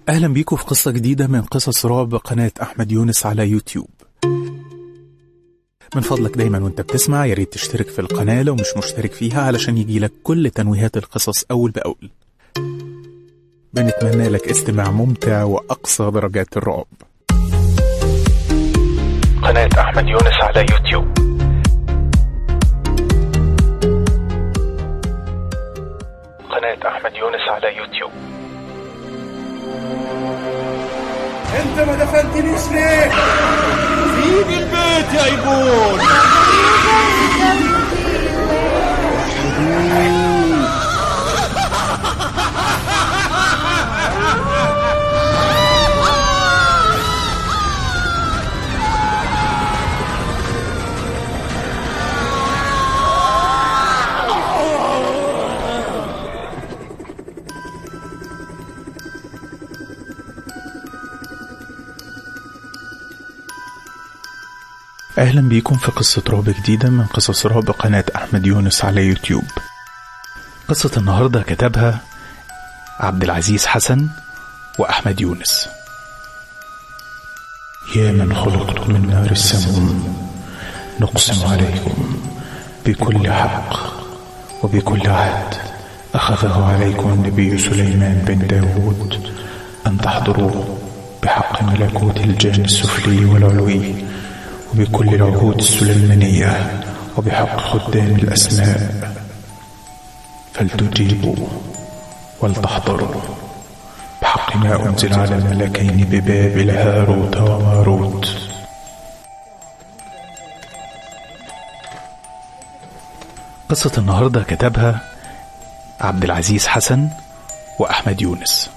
أهلا بيكم في قصة جديدة من قصص رعب قناة أحمد يونس على يوتيوب من فضلك دايما وانت بتسمع يا ريت تشترك في القناة لو مش مشترك فيها علشان يجيلك كل تنويهات القصص أول بأول بنتمنى لك استماع ممتع وأقصى درجات الرعب قناة أحمد يونس على يوتيوب قناة أحمد يونس على يوتيوب انت ما دفنتنيش ليه؟ سيب البيت يا ايبون أهلا بيكم في قصة رعب جديدة من قصص رعب قناة أحمد يونس على يوتيوب قصة النهاردة كتبها عبد العزيز حسن وأحمد يونس يا من خلقتم من نار السموم نقسم عليكم بكل حق وبكل عهد أخذه عليكم النبي سليمان بن داود أن تحضروا بحق ملكوت الجان السفلي والعلوي وبكل العهود السليمانية وبحق خدام الأسماء فلتجيبوا ولتحضروا بحق ما أنزل على الملكين ببابل هاروت وماروت قصة النهاردة كتبها عبد العزيز حسن وأحمد يونس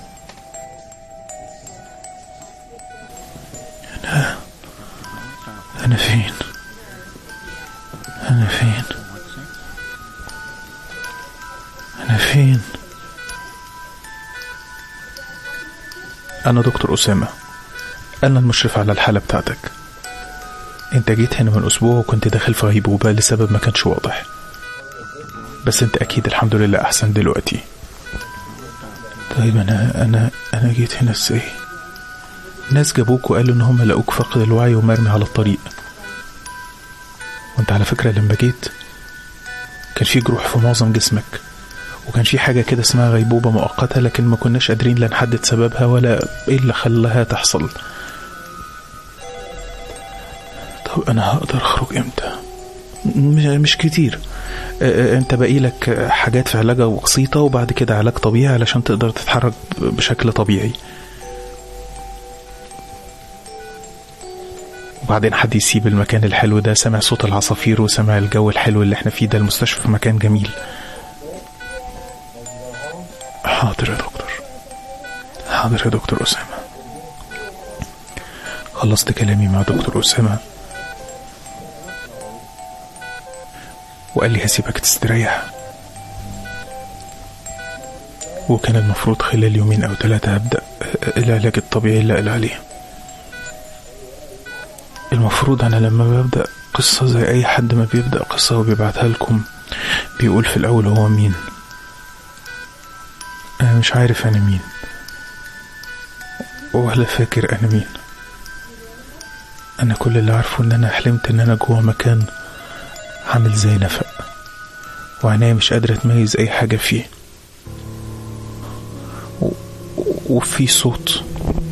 أنا أنا فين؟ أنا فين؟ أنا فين؟ أنا دكتور أسامة أنا المشرف على الحالة بتاعتك أنت جيت هنا من أسبوع وكنت داخل في غيبوبة لسبب ما كانش واضح بس أنت أكيد الحمد لله أحسن دلوقتي طيب أنا أنا أنا جيت هنا إزاي؟ ناس جابوك وقالوا إن هم لقوك فاقد الوعي ومرمي على الطريق وأنت على فكرة لما جيت كان في جروح في معظم جسمك وكان في حاجة كده اسمها غيبوبة مؤقتة لكن ما كناش قادرين لا نحدد سببها ولا ايه اللي خلاها تحصل طب انا هقدر اخرج امتى مش, مش كتير اه، اه، انت باقي لك حاجات في علاجة بسيطة وبعد كده علاج طبيعي علشان تقدر تتحرك بشكل طبيعي وبعدين حد يسيب المكان الحلو ده سمع صوت العصافير وسمع الجو الحلو اللي احنا فيه ده المستشفى في مكان جميل حاضر يا دكتور حاضر يا دكتور أسامة خلصت كلامي مع دكتور أسامة وقال لي هسيبك تستريح وكان المفروض خلال يومين أو ثلاثة أبدأ العلاج الطبيعي اللي قال عليه المفروض أنا لما ببدأ قصة زي أي حد ما بيبدأ قصة وبيبعتها لكم بيقول في الأول هو مين أنا مش عارف أنا مين ولا فاكر أنا مين أنا كل اللي عارفه إن أنا حلمت إن أنا جوه مكان عامل زي نفق وعينيا مش قادرة تميز أي حاجة فيه و... وفي صوت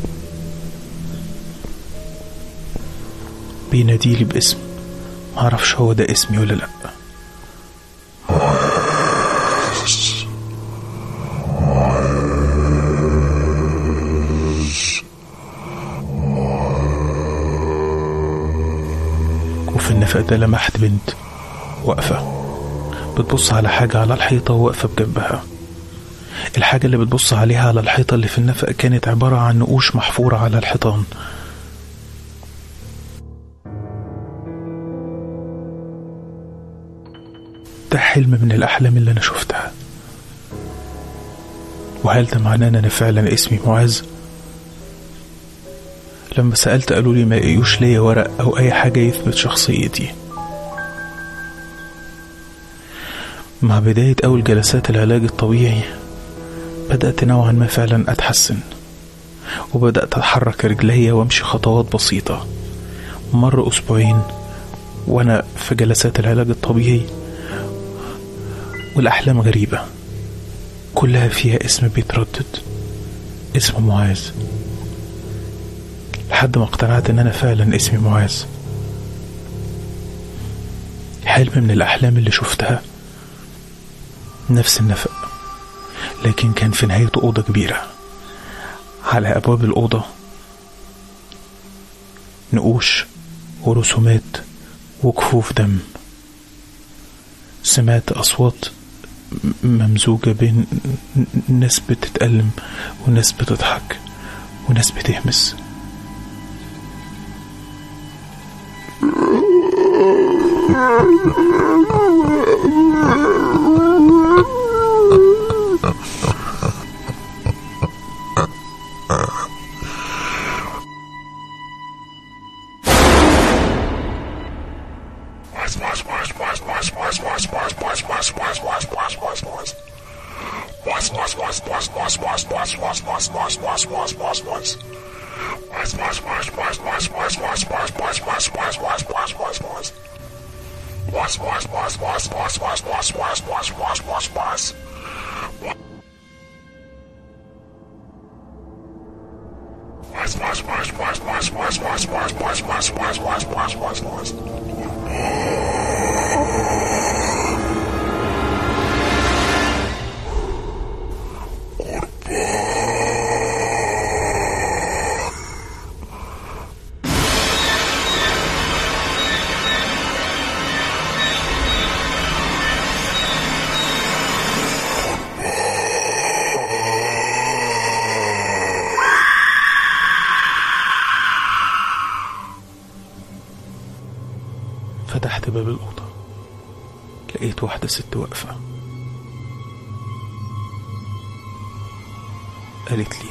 بيناديلي باسم معرفش هو ده اسمي ولا لأ وفي النفق ده لمحت بنت واقفة بتبص على حاجة على الحيطة وواقفة بجنبها الحاجة اللي بتبص عليها على الحيطة اللي في النفق كانت عبارة عن نقوش محفورة على الحيطان ده حلم من الأحلام اللي أنا شفتها وهل ده معناه إن أنا فعلا اسمي معاذ؟ لما سألت قالوا لي ما لقيوش ليا ورق أو أي حاجة يثبت شخصيتي مع بداية أول جلسات العلاج الطبيعي بدأت نوعا ما فعلا أتحسن وبدأت أتحرك رجليا وأمشي خطوات بسيطة مر أسبوعين وأنا في جلسات العلاج الطبيعي والأحلام غريبة كلها فيها اسم بيتردد اسم معاذ لحد ما اقتنعت ان انا فعلا اسمي معاذ حلم من الاحلام اللي شفتها نفس النفق لكن كان في نهايته اوضه كبيره على ابواب الاوضه نقوش ورسومات وكفوف دم سمعت اصوات ممزوجة بين ناس بتتألم وناس بتضحك وناس بتهمس فتحت باب الأوضة لقيت واحدة ست واقفة قالت لي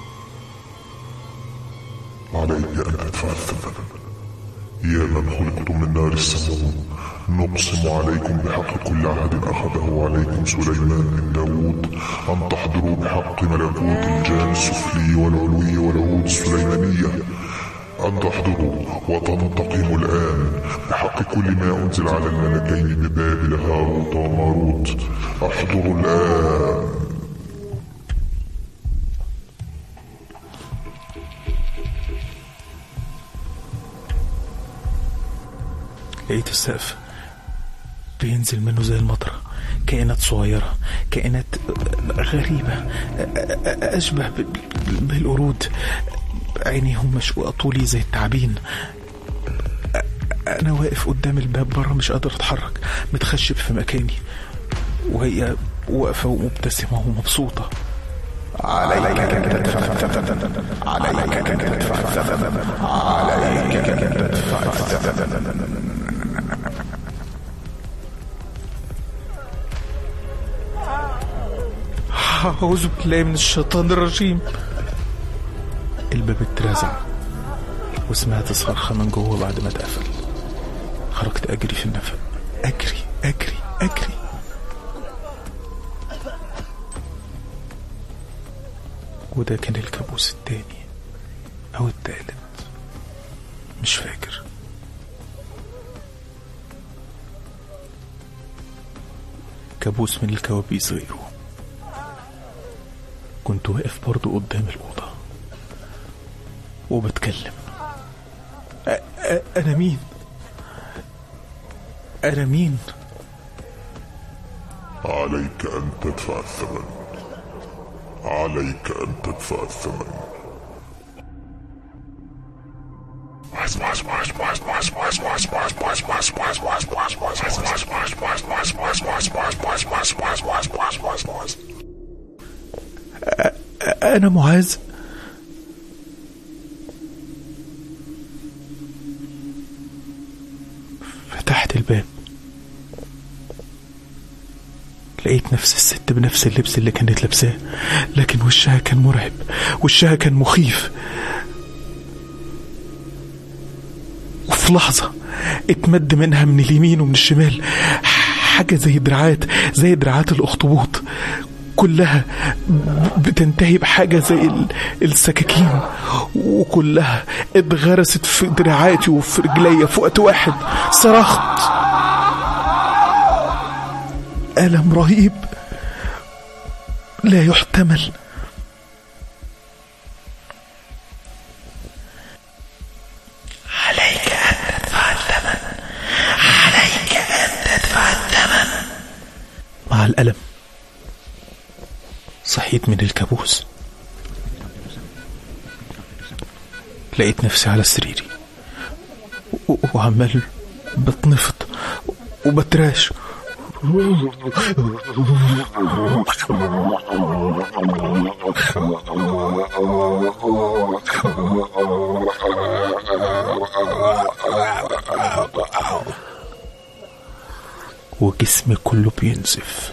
عليك أن تدفع الثمن يا من خلقتم من نار السموم نقسم عليكم بحق كل عهد أخذه عليكم سليمان بن داود أن تحضروا بحق ملكوت الجان السفلي والعلوي والعهود السليمانية أن تحضروا وتنتقموا الآن بحق كل ما أنزل على الملكين ببابل هاروت وماروت احضروا الآن لقيت السقف بينزل منه زي المطرة كائنات صغيرة كائنات غريبة أشبه بالقرود عينيهم مشقوقة طولي زي التعابين أنا واقف قدام الباب بره مش قادر أتحرك متخشب في مكاني وهي واقفة ومبتسمة ومبسوطة عليك أن تدفع الثمن عليك أن تدفع الثمن عليك أن تدفع الثمن أعوذ بالله من الشيطان الرجيم الباب اترزع وسمعت صرخة من جوه بعد ما اتقفل خرجت أجري في النفق أجري أجري أجري وده كان الكابوس التاني أو التالت مش فاكر كابوس من الكوابيس غيره كنت واقف برضو قدام الأوضة وبتكلم أ- أ- أنا مين؟ أنا مين؟ عليك أن تدفع الثمن عليك أن تدفع الثمن أنا معاذ فتحت الباب لقيت نفس الست بنفس اللبس اللي كانت لابساه لكن وشها كان مرعب وشها كان مخيف وفي لحظة اتمد منها من اليمين ومن الشمال حاجة زي دراعات زي دراعات الأخطبوط كلها بتنتهي بحاجة زي ال- السكاكين وكلها اتغرست في دراعاتي وفي رجليا في وقت واحد صرخت ألم رهيب لا يحتمل عليك أن تدفع الثمن عليك أن تدفع الثمن مع الألم صحيت من الكابوس لقيت نفسي على سريري و- وعمال بتنفض وبتراش وجسمي كله بينزف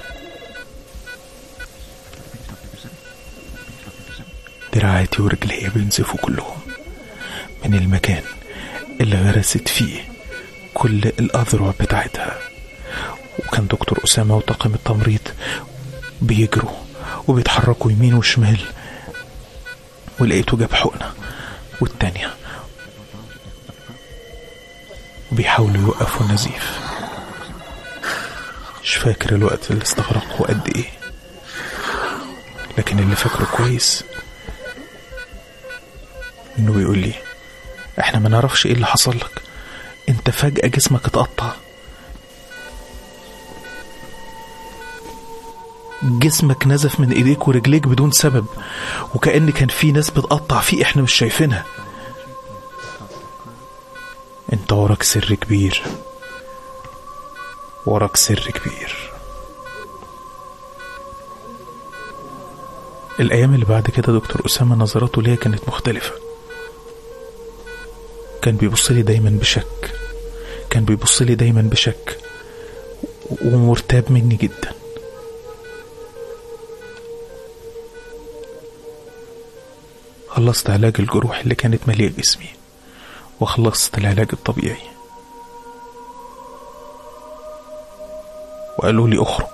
دراعاتي ورجلي بينزفوا كلهم من المكان اللي غرست فيه كل الأذرع بتاعتها وكان دكتور أسامة وطاقم التمريض بيجروا وبيتحركوا يمين وشمال ولقيته جاب حقنة والتانية وبيحاولوا يوقفوا النزيف مش فاكر الوقت اللي استغرقه قد ايه لكن اللي فاكره كويس انه بيقول لي احنا ما نعرفش ايه اللي حصل لك انت فجأة جسمك اتقطع جسمك نزف من ايديك ورجليك بدون سبب وكأن كان في ناس بتقطع فيه احنا مش شايفينها انت وراك سر كبير وراك سر كبير الأيام اللي بعد كده دكتور أسامة نظراته ليا كانت مختلفة كان بيبص لي دايما بشك كان بيبص لي دايما بشك ومرتاب مني جدا خلصت علاج الجروح اللي كانت مالية جسمي وخلصت العلاج الطبيعي وقالوا لي اخرج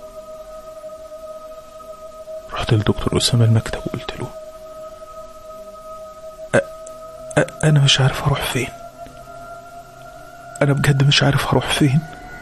رحت لدكتور أسامة المكتب وقلت له أ- أ- أنا مش عارف أروح فين أنا بجد مش عارف أروح فين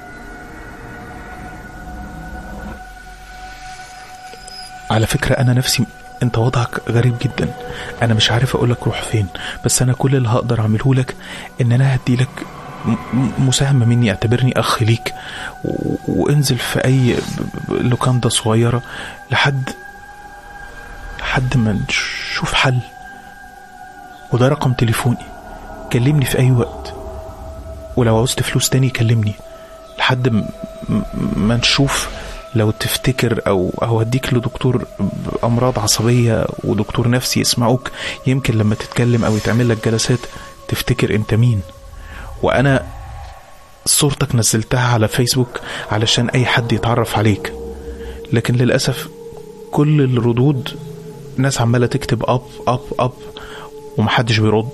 على فكرة أنا نفسي أنت وضعك غريب جدا أنا مش عارف أقولك روح فين بس أنا كل اللي هقدر أعمله لك إن أنا هدي لك م- م- مساهمة مني اعتبرني أخ ليك و- وانزل في أي ب- ب- لوكاندا صغيرة لحد لحد ما نشوف حل وده رقم تليفوني كلمني في أي وقت ولو عوزت فلوس تاني كلمني لحد م- م- ما نشوف لو تفتكر او او اديك لدكتور امراض عصبيه ودكتور نفسي يسمعوك يمكن لما تتكلم او يتعمل لك جلسات تفتكر انت مين وانا صورتك نزلتها على فيسبوك علشان اي حد يتعرف عليك لكن للاسف كل الردود ناس عماله تكتب اب اب اب ومحدش بيرد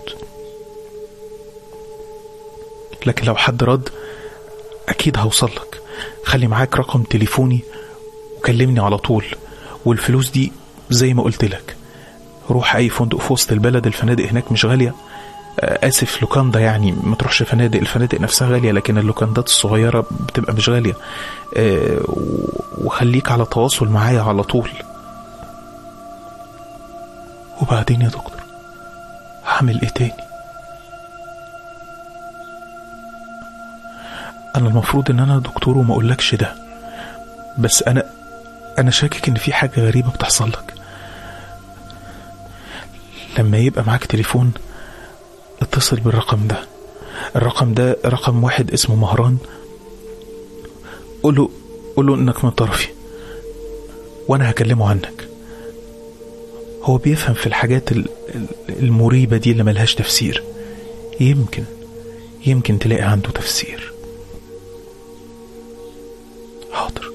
لكن لو حد رد اكيد هوصل لك خلي معاك رقم تليفوني وكلمني على طول والفلوس دي زي ما قلت لك روح اي فندق في وسط البلد الفنادق هناك مش غاليه آه، اسف لوكاندا يعني ما تروحش فنادق الفنادق نفسها غاليه لكن اللوكاندات الصغيره بتبقى مش غاليه آه، و- وخليك على تواصل معايا على طول وبعدين يا دكتور هعمل ايه تاني انا المفروض ان انا دكتور وما اقولكش ده بس انا انا شاكك ان في حاجه غريبه بتحصل لك لما يبقى معاك تليفون اتصل بالرقم ده الرقم ده رقم واحد اسمه مهران قوله قوله انك من طرفي وانا هكلمه عنك هو بيفهم في الحاجات ال- ال- المريبة دي اللي ملهاش تفسير يمكن يمكن تلاقي عنده تفسير حاضر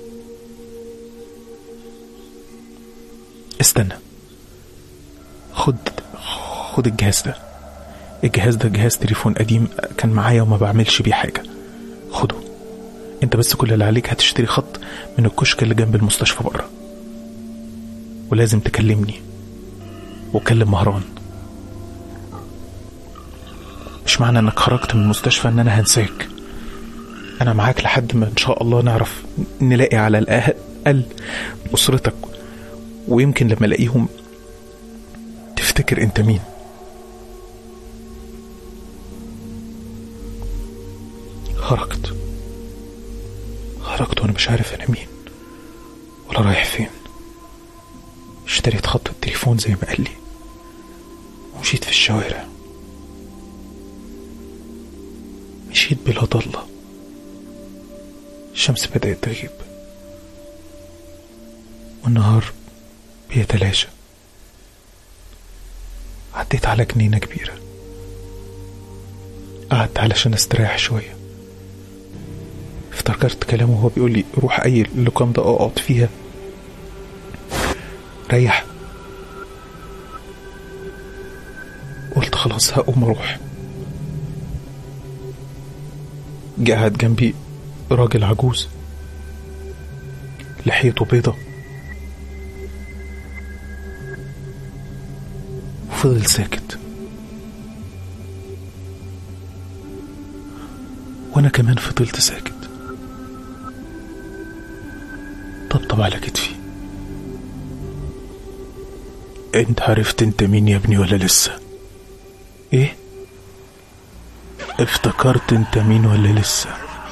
استنى خد خد الجهاز ده الجهاز ده جهاز تليفون قديم كان معايا وما بعملش بيه حاجة خده انت بس كل اللي عليك هتشتري خط من الكشك اللي جنب المستشفى بره ولازم تكلمني وكلم مهران مش معنى انك خرجت من المستشفى ان انا هنساك انا معاك لحد ما ان شاء الله نعرف نلاقي على الاقل اسرتك ويمكن لما الاقيهم تفتكر انت مين خرجت خرجت وانا مش عارف انا مين ولا رايح فين اشتريت خط التليفون زي ما قال لي ومشيت في الشوارع مشيت بلا ضلة الشمس بدأت تغيب والنهار بيتلاشى عديت على جنينة كبيرة قعدت علشان استريح شوية افتكرت كلامه وهو بيقول لي روح أي لوكاندا اقعد فيها ريح قلت خلاص هقوم اروح جه قعد جنبي راجل عجوز لحيته بيضة وفضل ساكت وانا كمان فضلت ساكت طبطب على كتفي انت عرفت انت مين يا ابني ولا لسه ايه افتكرت انت مين ولا لسه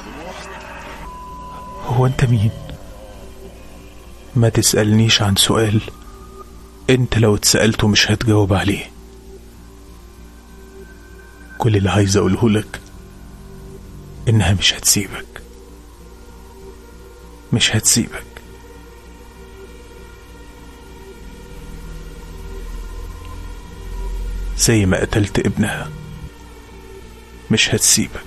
هو انت مين ما تسألنيش عن سؤال انت لو اتسألته مش هتجاوب عليه كل اللي عايز اقوله لك انها مش هتسيبك مش هتسيبك زي ما قتلت ابنها مش هتسيبك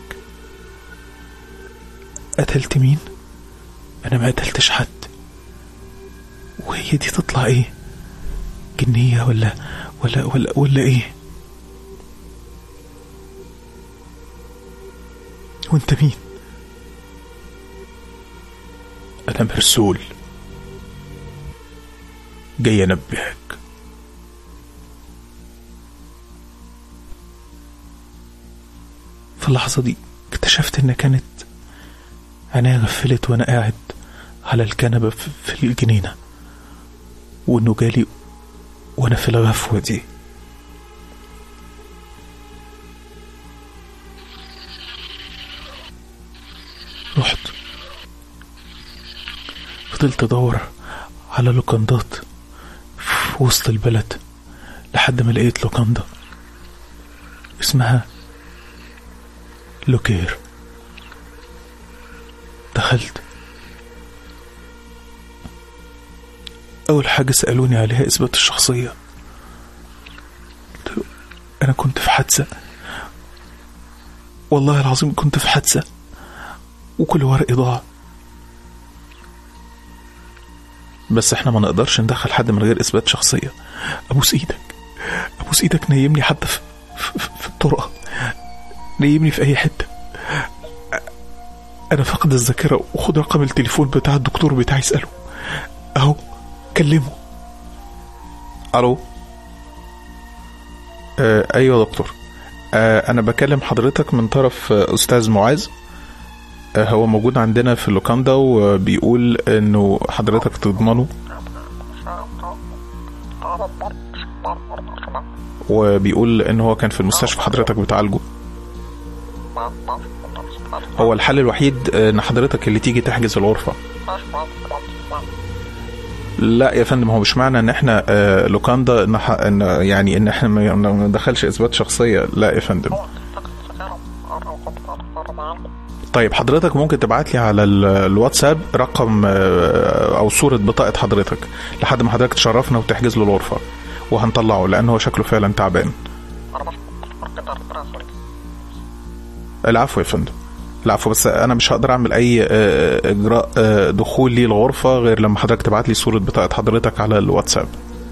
قتلت مين انا ما قتلتش حد وهي دي تطلع ايه جنية ولا ولا ولا ولا ايه وانت مين انا مرسول جاي انبهك في اللحظة دي اكتشفت ان كانت عينيا غفلت وانا قاعد على الكنبة في في الجنينة وانه جالي وانا في الغفوة دي رحت فضلت ادور على لوكندات في وسط البلد لحد ما لقيت لوكاندا اسمها لوكير دخلت أول حاجة سألوني عليها إثبات الشخصية قلت له أنا كنت في حادثة والله العظيم كنت في حادثة وكل ورقي ضاع بس احنا ما نقدرش ندخل حد من غير إثبات شخصية أبوس إيدك أبوس إيدك نيمني حتى في, في, في الطرقة نيمني في أي حتة أنا فاقد الذاكرة وخد رقم التليفون بتاع الدكتور بتاعي اسأله أهو كلمه ألو آه أيوة يا دكتور آه أنا بكلم حضرتك من طرف آه، أستاذ معاذ آه هو موجود عندنا في اللوكاندا وبيقول إنه حضرتك تضمنه وبيقول إن هو كان في المستشفى حضرتك بتعالجه هو الحل الوحيد ان حضرتك اللي تيجي تحجز الغرفة لا يا فندم هو مش معنى ان احنا آه، لوكاندا ان, ح- إن يعني ان احنا ما ما ندخلش اثبات شخصية لا يا فندم طيب حضرتك ممكن تبعت لي على ال- الواتساب رقم آه، او صورة بطاقة حضرتك لحد ما حضرتك تشرفنا وتحجز له الغرفة وهنطلعه لان هو شكله فعلا تعبان العفو يا فندم العفو بس انا مش هقدر اعمل اي آه، اجراء آه، دخول لي الغرفه غير لما حضرتك تبعت لي صوره بطاقه حضرتك على الواتساب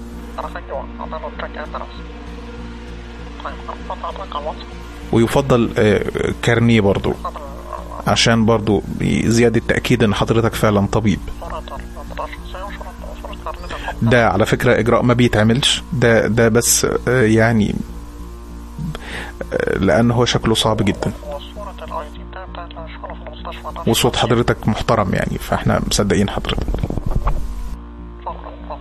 ويفضل آه، كارنيه برضو عشان برضو زيادة تأكيد ان حضرتك فعلا طبيب ده على فكرة إجراء ما بيتعملش ده ده بس آه، يعني آه، لأن هو شكله صعب جدا وصورة الاي دي بتاعت المشهورة في المستشفى ده وصوت حضرتك محترم يعني فاحنا مصدقين حضرتك شكرا شكرا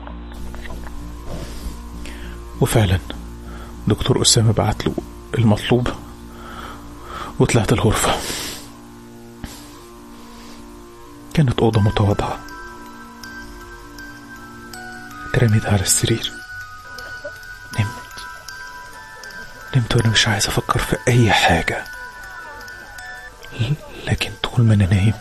وفعلا دكتور أسامة بعت له المطلوب وطلعت الغرفة كانت أوضة متواضعة اترميت على السرير نمت نمت وأنا مش عايز أفكر في أي حاجة ل- لكن طول ما أنا نايم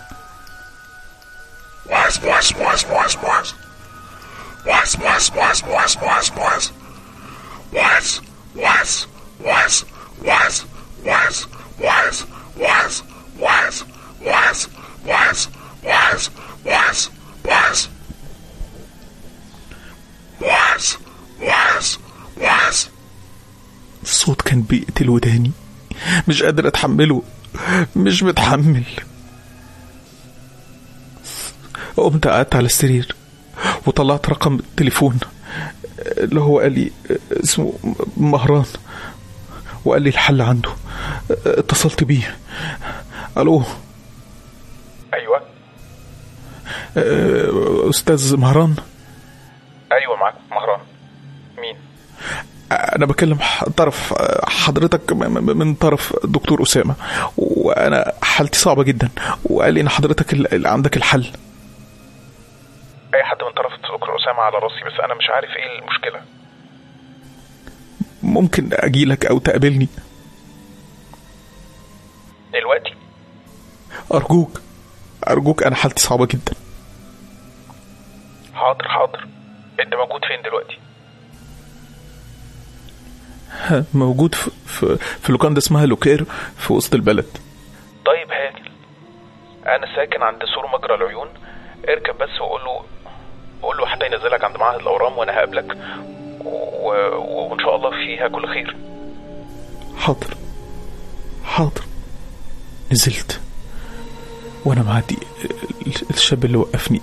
Moaz, Moaz, Moaz, Moaz, Moaz. Moaz, Moaz, Moaz, Moaz, Moaz, Moaz. Moaz, Moaz, Moaz, Moaz, Moaz, Moaz, Moaz, Moaz, Moaz, Moaz, Moaz, Moaz, Moaz. Moaz, Moaz, Moaz. الصوت كان بيقتل وداني مش قادر اتحمله مش متحمل قمت قعدت على السرير وطلعت رقم التليفون اللي هو قال لي اسمه مهران وقال لي الحل عنده اتصلت بيه الو ايوه استاذ مهران ايوه معاك مهران مين انا بكلم ح- طرف حضرتك م- م- من طرف دكتور اسامه وانا حالتي صعبه جدا وقال لي ان حضرتك ال- اللي عندك الحل اي حد من طرف دكتور اسامه على راسي بس انا مش عارف ايه المشكله ممكن اجي لك او تقابلني دلوقتي ارجوك ارجوك انا حالتي صعبه جدا حاضر حاضر انت موجود فين دلوقتي موجود في في, في لوكاندا اسمها لوكير في وسط البلد طيب هاجل انا ساكن عند سور مجرى العيون اركب بس وقول له قول له حتى ينزلك عند معهد الاورام وانا هقابلك و... وان شاء الله فيها كل خير حاضر حاضر نزلت وانا معدي ال- الشاب اللي وقفني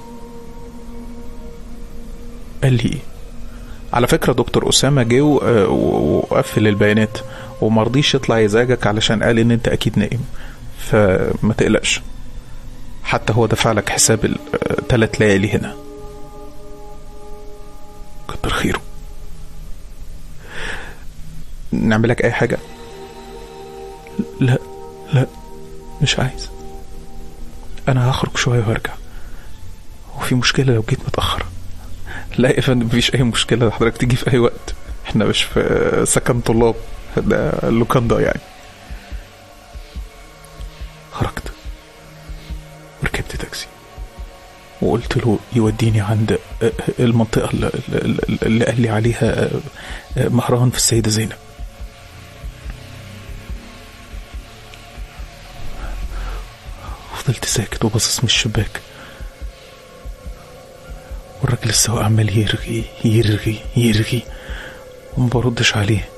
قال لي على فكرة دكتور أسامة جه و- و- وقفل البيانات ومرضيش يطلع يزعجك علشان قال إن أنت أكيد نايم فما تقلقش حتى هو دفع لك حساب الثلاث ليالي هنا كتر خيره نعمل لك أي حاجة لا لا مش عايز أنا هخرج شوية وهرجع وفي مشكلة لو جيت متأخر لا يا فندم مفيش اي مشكله حضرتك تيجي في اي وقت احنا مش في سكن طلاب ده اللوكاندا يعني خرجت وركبت تاكسي وقلت له يوديني عند المنطقة اللي, اللي قال لي عليها مهران في السيدة زينب فضلت ساكت وباصص من الشباك والراجل السواق عمال يرغي يرغي يرغي وما بردش عليه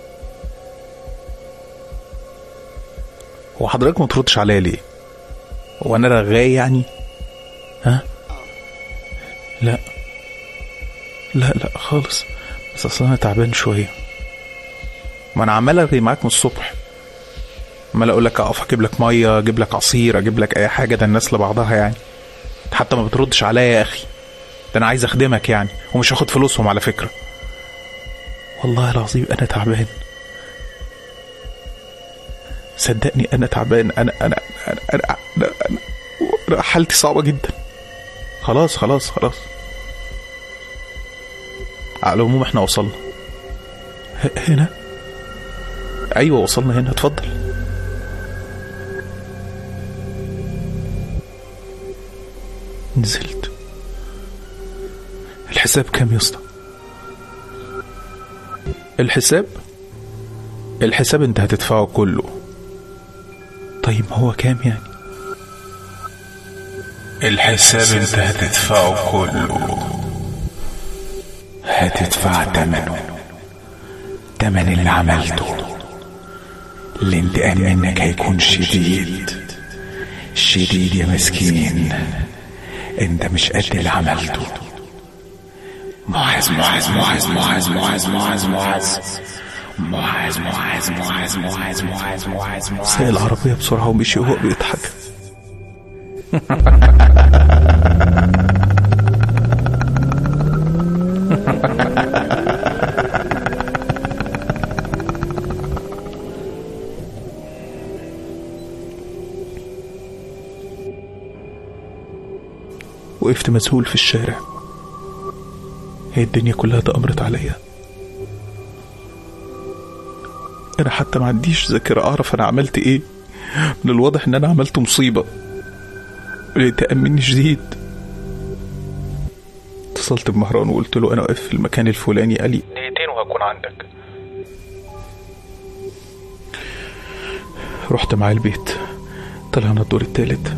هو حضرتك ما تردش عليا ليه هو انا رغاي يعني ها لا لا لا خالص بس اصل انا تعبان شويه ما انا عمال ارغي معاك من الصبح عمال اقول لك اقف اجيب لك ميه اجيب لك عصير اجيب لك اي حاجه ده الناس لبعضها يعني حتى ما بتردش عليا يا اخي ده انا عايز اخدمك يعني ومش هاخد فلوسهم على فكره والله العظيم انا تعبان صدقني انا تعبان انا انا انا, أنا, أنا, أنا, أنا حالتي صعبه جدا خلاص خلاص خلاص على العموم احنا وصلنا ه- هنا ايوه وصلنا هنا اتفضل نزلت الحساب كام يا اسطى الحساب الحساب انت هتدفعه كله طيب ما هو كام يعني الحساب انت هتدفعه كله هتدفع تمنه تمن اللي عملته الانتقام منك هيكون شديد شديد يا مسكين انت مش قد اللي عملته معاذ معاذ معاذ معاذ معاذ معاذ معاذ معاذ معاذ معاذ معاذ معاذ معاذ معاذ ساق العربية بسرعة ومشي وهو بيضحك وقفت مذهول في الشارع هي الدنيا كلها تأمرت عليا انا حتى ما عنديش ذاكرة اعرف انا عملت ايه من الواضح ان انا عملت مصيبة الانتقام مني شديد اتصلت بمهران وقلت له انا واقف في المكان الفلاني قال لي دقيقتين وهكون عندك رحت معاه البيت طلعنا الدور التالت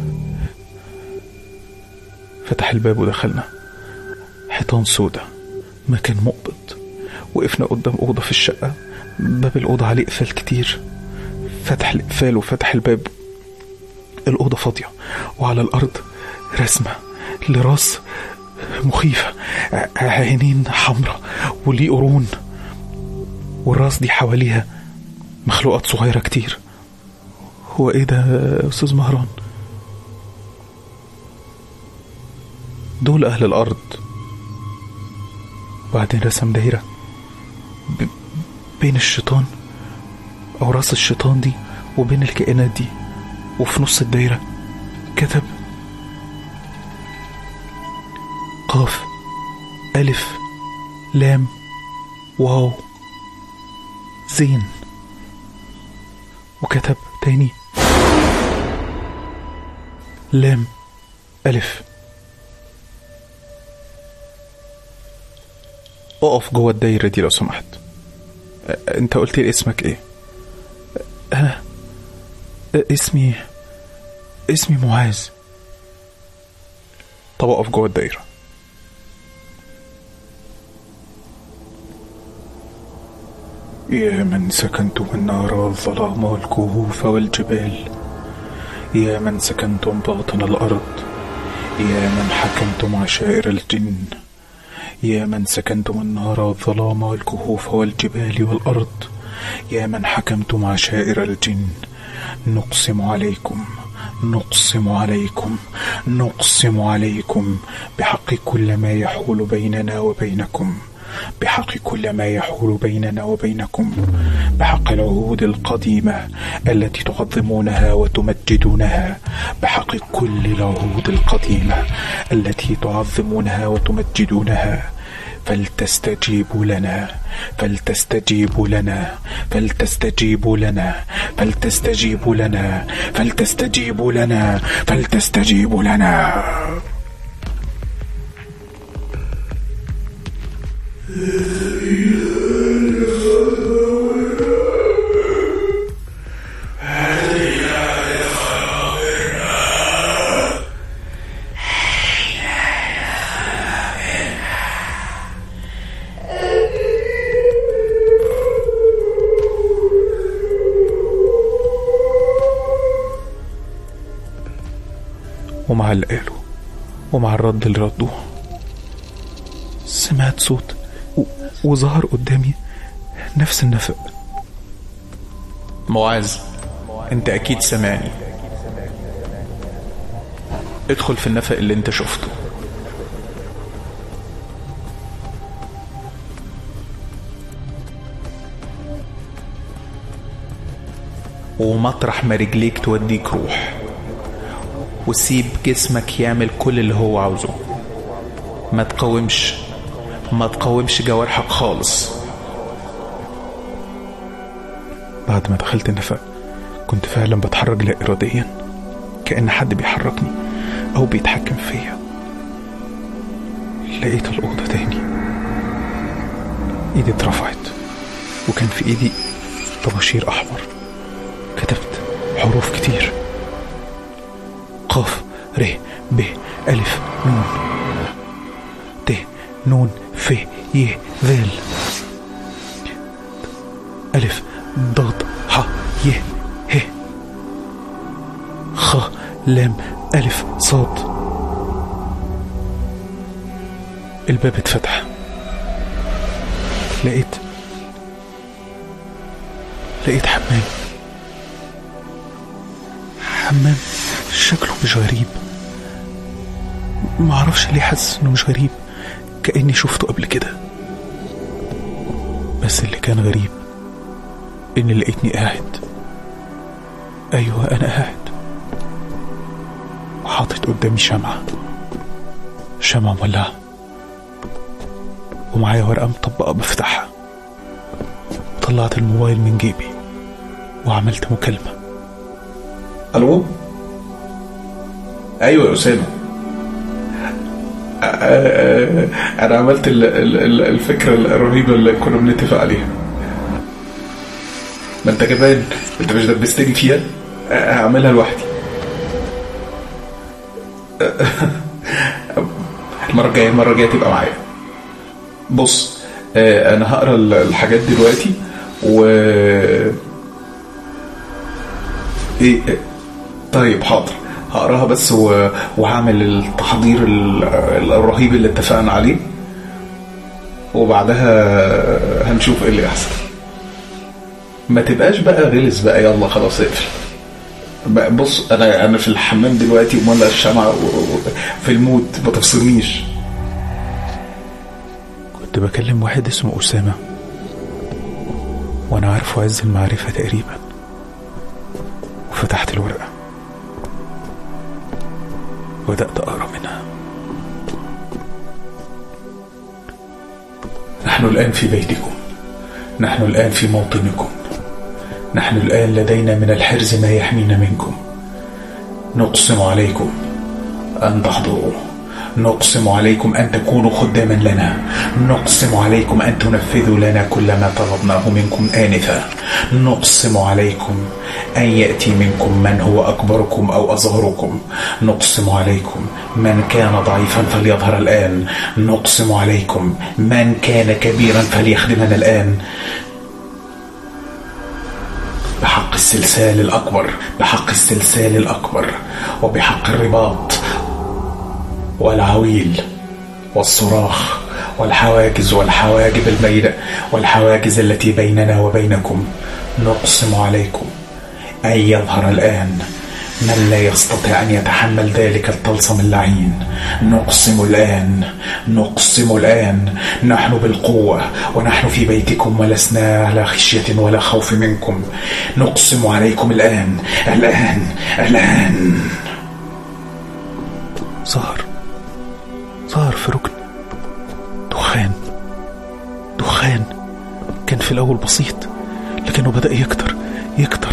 فتح الباب ودخلنا حيطان سودا مكان مقبض وقفنا قدام أوضة في الشقة باب الأوضة عليه إقفال كتير فتح الإقفال وفتح الباب الأوضة فاضية وعلى الأرض رسمة لراس مخيفة ع- عينين حمراء وليه قرون والراس دي حواليها مخلوقات صغيرة كتير هو ايه ده يا أستاذ مهران دول أهل الأرض وبعدين رسم دايرة ب... بين الشيطان أو راس الشيطان دي وبين الكائنات دي وفي نص الدايرة كتب قاف ألف لام واو زين وكتب تاني لام ألف اقف جوه الدايرة دي لو سمحت أ- انت قلت لي اسمك ايه انا أ- اسمي اسمي معاذ طب اقف جوه الدايرة يا من سكنتم النار والظلام والكهوف والجبال يا من سكنتم باطن الأرض يا من حكمتم عشائر الجن يا من سكنتم النار والظلام والكهوف والجبال والأرض يا من حكمتم عشائر الجن نقسم عليكم نقسم عليكم نقسم عليكم بحق كل ما يحول بيننا وبينكم بحق كل ما يحول بيننا وبينكم بحق العهود القديمة التي تعظمونها وتمجدونها بحق كل العهود القديمة التي تعظمونها وتمجدونها فلتستجيبوا لنا فلتستجيبوا لنا فلتستجيبوا لنا فلتستجيبوا لنا فلتستجيبوا لنا فلتستجيبوا لنا ومع اللي قالوا ومع الرد اللي ردوه سمعت صوت و... وظهر قدامي نفس النفق معاذ انت اكيد سامعني ادخل في النفق اللي انت شفته ومطرح ما رجليك توديك روح وسيب جسمك يعمل كل اللي هو عاوزه ما تقاومش ما تقاومش جوارحك خالص بعد ما دخلت النفق كنت فعلا بتحرك لا إراديا كأن حد بيحركني أو بيتحكم فيا لقيت الأوضة تاني إيدي اترفعت وكان في إيدي طباشير أحمر كتبت حروف كتير قاف ر ب ألف نون ت نون ف ي ذال ألف ضاد ح ي ه خ لام ألف صاد الباب اتفتح لقيت لقيت حمام حمام شكله مش غريب معرفش ليه حاسس انه مش غريب كأني شفته قبل كده بس اللي كان غريب اني لقيتني قاعد ايوه انا قاعد وحاطط قدامي شمعة شمعة مولعة ومعايا ورقة مطبقة بفتحها طلعت الموبايل من جيبي وعملت مكالمة الو ايوه يا اسامه آه، آه، انا عملت ال- ال- ال- الفكره الرهيبه اللي كنا بنتفق عليها ما انت كمان انت مش دبستني فيها آه، هعملها لوحدي المره الجايه المره الجايه تبقى معايا بص آه، انا هقرا ال- الحاجات دلوقتي و ايه إيه، طيب حاضر هقراها بس و... وهعمل التحضير ال... الرهيب اللي اتفقنا عليه وبعدها هنشوف ايه اللي يحصل ما تبقاش بقى غلس بقى يلا خلاص اقفل بقى بص انا انا في الحمام دلوقتي ومولع الشمعة و... و- في المود ما تفصلنيش كنت بكلم واحد اسمه أسامة وأنا عارفه عز المعرفة تقريبا وفتحت الورقة وبدأت أقرأ منها نحن الآن في بيتكم نحن الآن في موطنكم نحن الآن لدينا من الحرز ما يحمينا منكم نقسم عليكم أن تحضروا نقسم عليكم أن تكونوا خداما لنا نقسم عليكم أن تنفذوا لنا كل ما طلبناه منكم آنفا نقسم عليكم أن يأتي منكم من هو أكبركم أو أصغركم نقسم عليكم من كان ضعيفا فليظهر الآن نقسم عليكم من كان كبيرا فليخدمنا الآن بحق السلسال الأكبر بحق السلسال الأكبر وبحق الرباط والعويل والصراخ والحواجز والحواجب البينة والحواجز التي بيننا وبينكم نقسم عليكم أن يظهر الآن من لا يستطيع أن يتحمل ذلك الطلسم اللعين نقسم الآن نقسم الآن نحن بالقوة ونحن في بيتكم ولسنا على خشية ولا خوف منكم نقسم عليكم الآن الآن الآن ظهر ظهر في ركن دخان دخان كان في الأول بسيط لكنه بدأ يكتر يكتر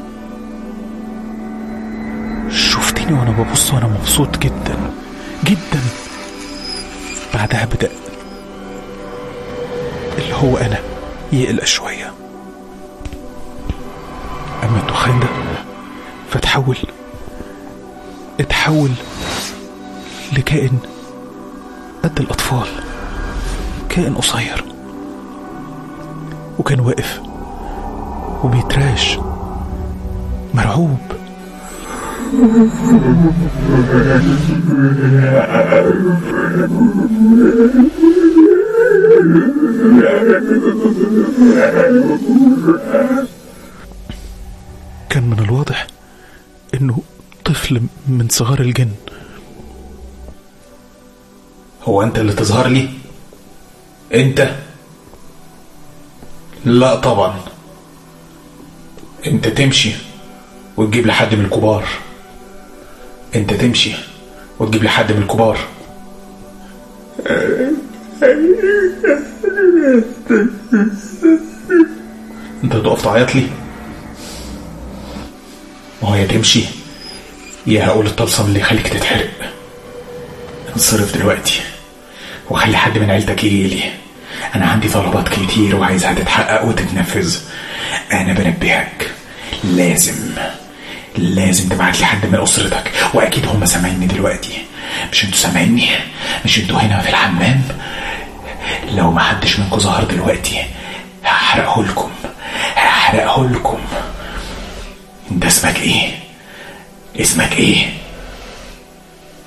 شفتني وأنا ببص وأنا مبسوط جدا جدا بعدها بدأ اللي هو أنا يقلق شوية أما الدخان ده فتحول اتحول لكائن قد الأطفال كائن قصير وكان واقف وبيتراش مرعوب كان من الواضح انه طفل من صغار الجن هو انت اللي تظهر لي انت لا طبعا انت تمشي وتجيب لي حد من الكبار انت تمشي وتجيب لي حد من الكبار انت هتقف تعيط لي ما هو يا تمشي يا هقول الطلسم اللي يخليك تتحرق انصرف دلوقتي وخلي حد من عيلتك يجيلي انا عندي طلبات كتير وعايزها تتحقق وتتنفذ انا بنبهك لازم لازم تبعت لي حد من اسرتك واكيد هم سامعيني دلوقتي مش انتوا سامعيني مش انتوا هنا في الحمام لو ما حدش منكم ظهر دلوقتي هحرقه لكم هحرقه لكم انت اسمك ايه اسمك ايه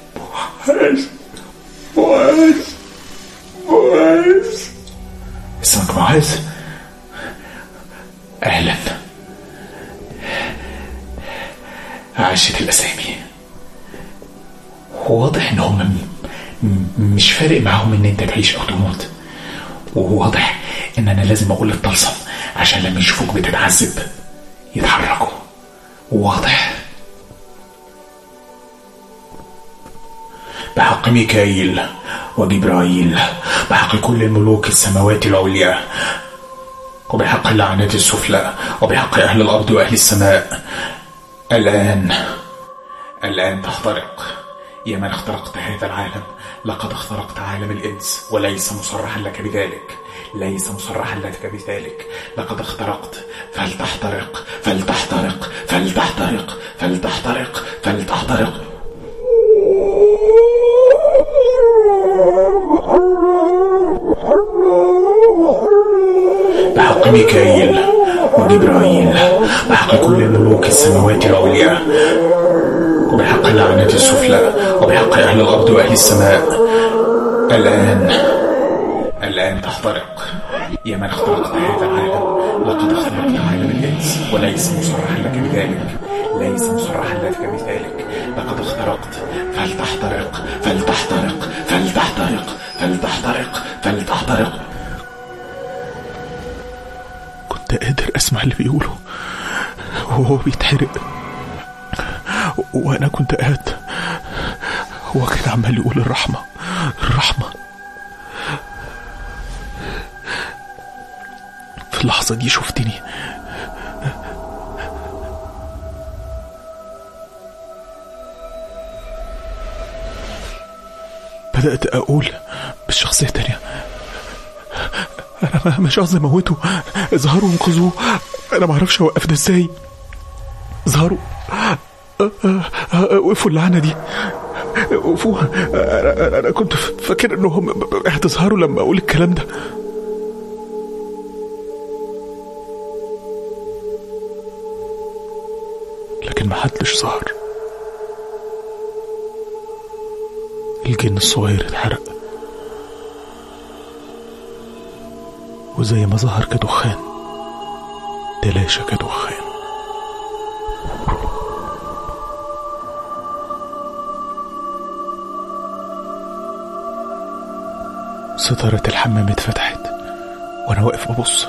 معاذ معاذ معاذ اسمك معاذ اهلا عاشت الاسامي واضح انهم م- م- مش فارق معاهم ان انت تعيش او تموت وواضح ان انا لازم اقول الطلسم عشان لما يشوفوك بتتعذب يتحركوا واضح بحق ميكائيل وجبرائيل بحق كل الملوك السماوات العليا وبحق اللعنات السفلى وبحق أهل الأرض وأهل السماء الآن الآن تحترق يا من اخترقت هذا العالم لقد اخترقت عالم الإنس وليس مصرحا لك بذلك ليس مصرحا لك بذلك لقد اخترقت فلتحترق فلتحترق فلتحترق فلتحترق فلتحترق بحق ميكائيل وجبرائيل بحق كل الملوك السماوات العليا وبحق اللعنات السفلى وبحق أهل الأرض وأهل السماء الآن الآن تحترق يا من اخترقت هذا العالم لقد اخترقت عالم الإنس وليس مصرحا لك بذلك ليس مصرحا لك بذلك لقد اخترقت فلتحترق فلتحترق فلتحترق فلتحترق فلتحترق كنت قادر اسمع اللي بيقوله وهو بيتحرق وانا كنت قاعد هو كان عمال يقول الرحمة الرحمة في اللحظة دي شفتني بدأت أقول بالشخصية التانية أنا ما- مش قصدي أموته اظهروا وانقذوه أنا معرفش أوقف ده إزاي اظهروا أه، أه، أه، وقفوا اللعنة دي وقفوها أنا, أنا, أنا كنت فاكر إنهم هتظهروا لما أقول الكلام ده لكن ما حدش ظهر الجن الصغير اتحرق وزي ما ظهر كدخان تلاشى كدخان ستارة الحمام اتفتحت وانا واقف ببص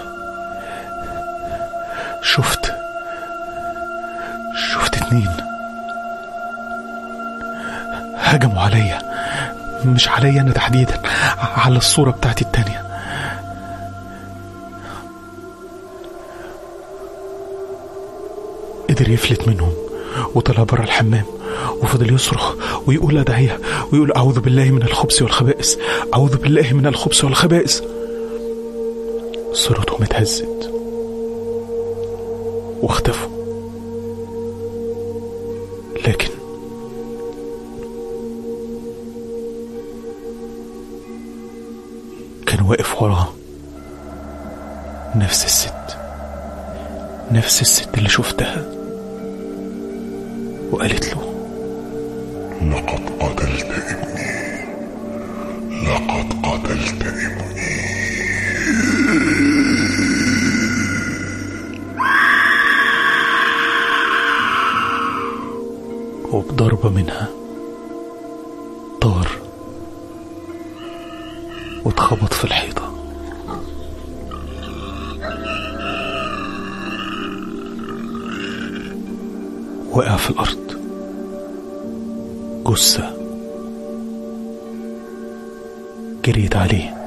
شفت شفت اتنين هجموا عليا مش عليا انا تحديدا على الصورة بتاعتي التانية قدر يفلت منهم وطلع بره الحمام وفضل يصرخ ويقول أدعية ويقول أعوذ بالله من الخبث والخبائث أعوذ بالله من الخبث والخبائث صورتهم اتهزت واختفوا لكن كان واقف وراه نفس الست نفس الست اللي شفتها وقالت له لقد قتلت ابني لقد قتلت ابني وبضربة منها طار واتخبط في الحيطة وقع في الأرض جثة جريت عليه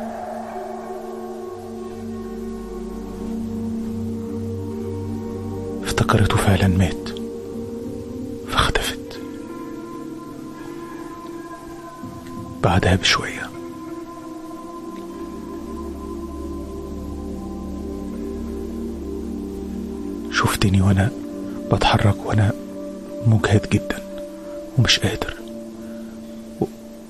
افتكرته فعلا مات فاختفت بعدها بشوية شفتني وانا بتحرك وانا مجهد جدا ومش قادر و...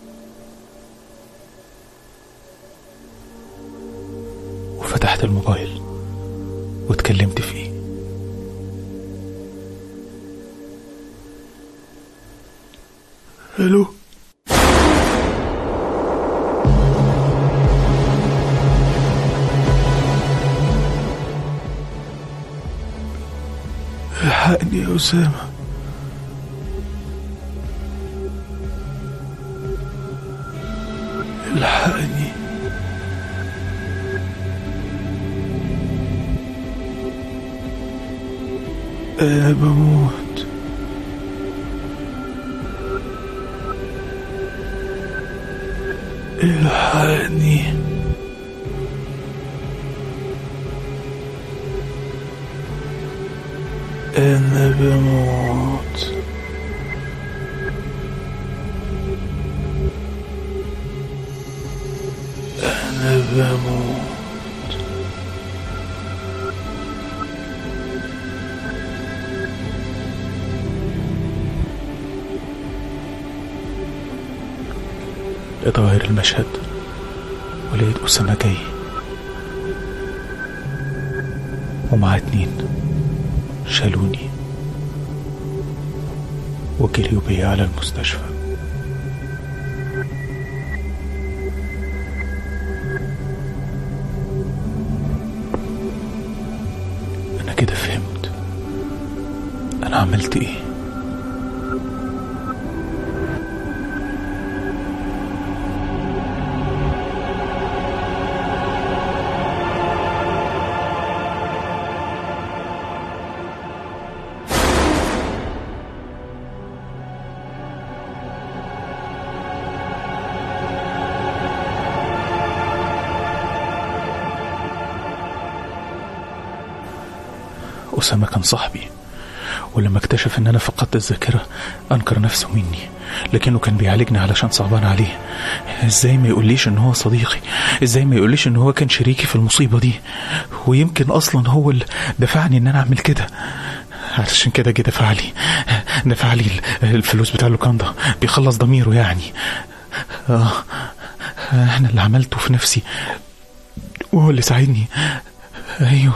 وفتحت الموبايل واتكلمت فيه الو أسامة الحقني أنا بموت الحقني أنا بموت أنا بموت اتغير المشهد ولقيت أسامة جاي ومعاه اتنين شالوني وجريوا بيا على المستشفى أنا كده فهمت أنا عملت إيه أسامة كان صاحبي ولما اكتشف ان انا فقدت الذاكرة انكر نفسه مني لكنه كان بيعالجني علشان صعبان عليه ازاي ما يقوليش ان هو صديقي ازاي ما يقوليش ان هو كان شريكي في المصيبة دي ويمكن اصلا هو اللي دفعني ان انا اعمل كده علشان كده جه دفع لي دفع لي الفلوس بتاع اللوكاندا بيخلص ضميره يعني اه انا اللي عملته في نفسي وهو اللي ساعدني ايوه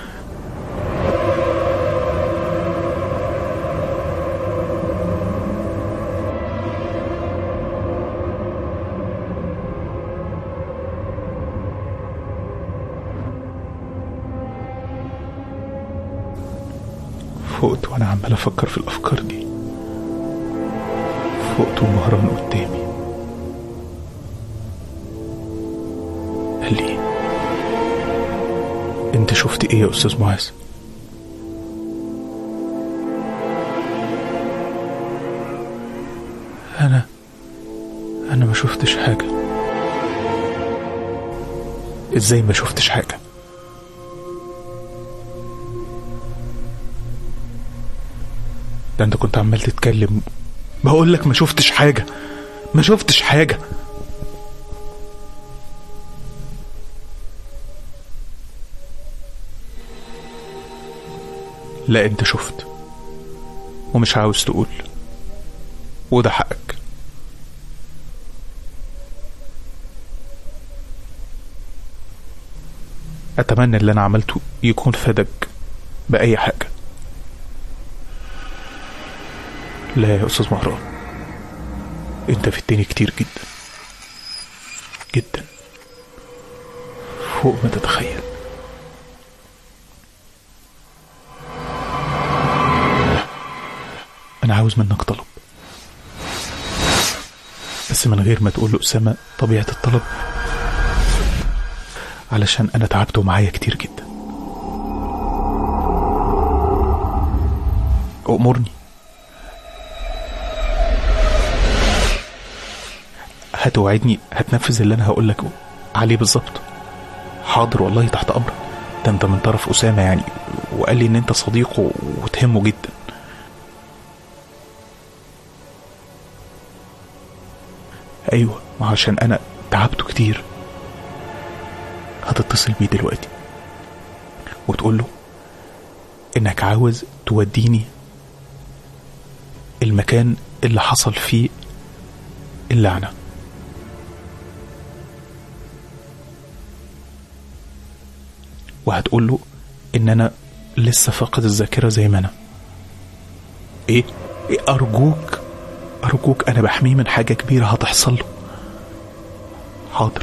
فقت وانا عمال افكر في الافكار دي فقت ومهران قدامي قال لي انت شفت ايه يا استاذ معاذ انا انا ما شفتش حاجه ازاي ما شفتش حاجه ده انت كنت عمال تتكلم بقول لك ما شفتش حاجه ما شفتش حاجه لا انت شفت ومش عاوز تقول وده حقك اتمنى اللي انا عملته يكون فادك باي حاجه لا يا استاذ مهران انت فدتني كتير جدا جدا فوق ما تتخيل انا عاوز منك طلب بس من غير ما تقول لأسامة طبيعة الطلب علشان أنا تعبت ومعايا كتير جدا أمرني هتوعدني هتنفذ اللي انا هقول لك عليه بالظبط حاضر والله تحت امرك ده انت من طرف اسامه يعني وقال لي ان انت صديقه وتهمه جدا ايوه ما عشان انا تعبته كتير هتتصل بيه دلوقتي وتقول له انك عاوز توديني المكان اللي حصل فيه اللعنه وهتقول له ان انا لسه فاقد الذاكره زي ما انا ايه, إيه ارجوك ارجوك انا بحميه من حاجه كبيره هتحصل له حاضر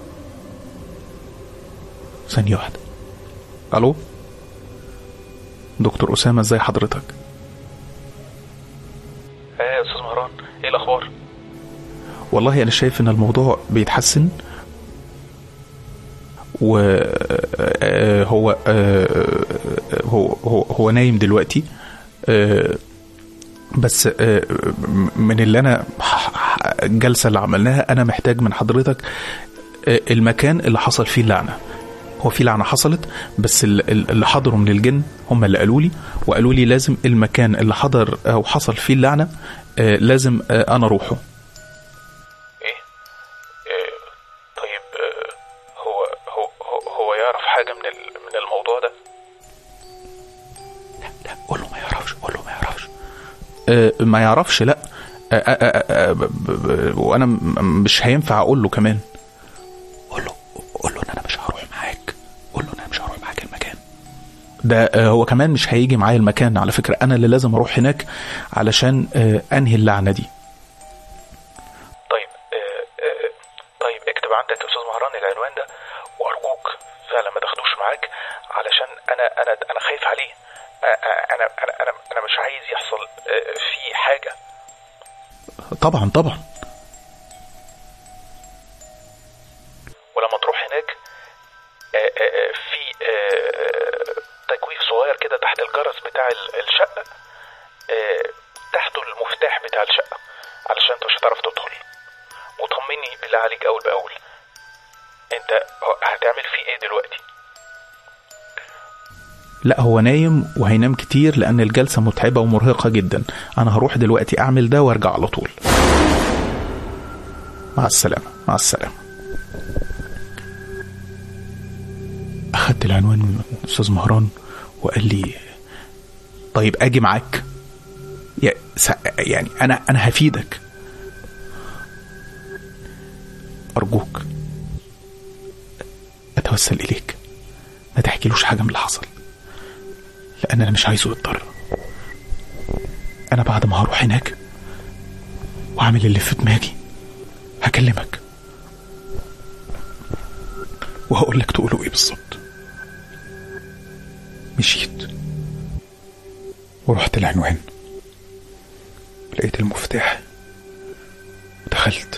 ثانيه واحده الو دكتور أسامة ازاي حضرتك ايه يا استاذ مهران ايه الاخبار والله أنا شايف إن الموضوع بيتحسن وهو هو هو هو نايم دلوقتي آه، بس آه، من اللي انا الجلسه اللي عملناها انا محتاج من حضرتك آه، المكان اللي حصل فيه اللعنه هو في لعنه حصلت بس ال- ال- اللي حضروا من الجن هم اللي قالوا لي وقالوا لي لازم المكان اللي حضر او حصل فيه اللعنه آه، لازم آه، انا اروحه ايه, إيه طيب آه، هو هو هو- هو يعرف حاجه من ال- من الموضوع ده لا قول له ما يعرفش قول له ما يعرفش آه، ما يعرفش لا آه، آه، آه، آه، ب- ب- ب- وانا م- مش هينفع اقول له كمان قول له قول له ان انا مش هروح معاك قول له ان انا مش هروح معاك المكان ده آه، هو كمان مش هيجي معايا المكان على فكره انا اللي لازم اروح هناك علشان آه، انهي اللعنه دي طيب آه، آه، طيب اكتب عندك يا استاذ مهران العنوان ده وارجوك فعلا ما تاخدوش معاك علشان انا انا انا خايف عليه آه، آه، انا انا انا انا مش عايز يحصل آه، فيه حاجه طبعا طبعا ولما تروح هناك آه، آه، آه، في آه، تكويف صغير كده تحت الجرس بتاع ال- الشقة آه، تحته المفتاح بتاع الشقة علشان انت مش هتعرف تدخل وطمني بالله عليك أول بأول انت هتعمل فيه ايه دلوقتي لا هو نايم وهينام كتير لان الجلسه متعبه ومرهقه جدا انا هروح دلوقتي اعمل ده وارجع على طول مع السلامه مع السلامه اخدت العنوان من استاذ مهران وقال لي طيب اجي معاك يا س- يعني انا انا هفيدك ارجوك اتوسل اليك ما تحكيلوش حاجه من اللي حصل لان انا مش عايزه يضطر انا بعد ما هروح هناك واعمل اللي في دماغي هكلمك وهقول لك تقوله ايه بالظبط مشيت ورحت العنوان لقيت المفتاح ودخلت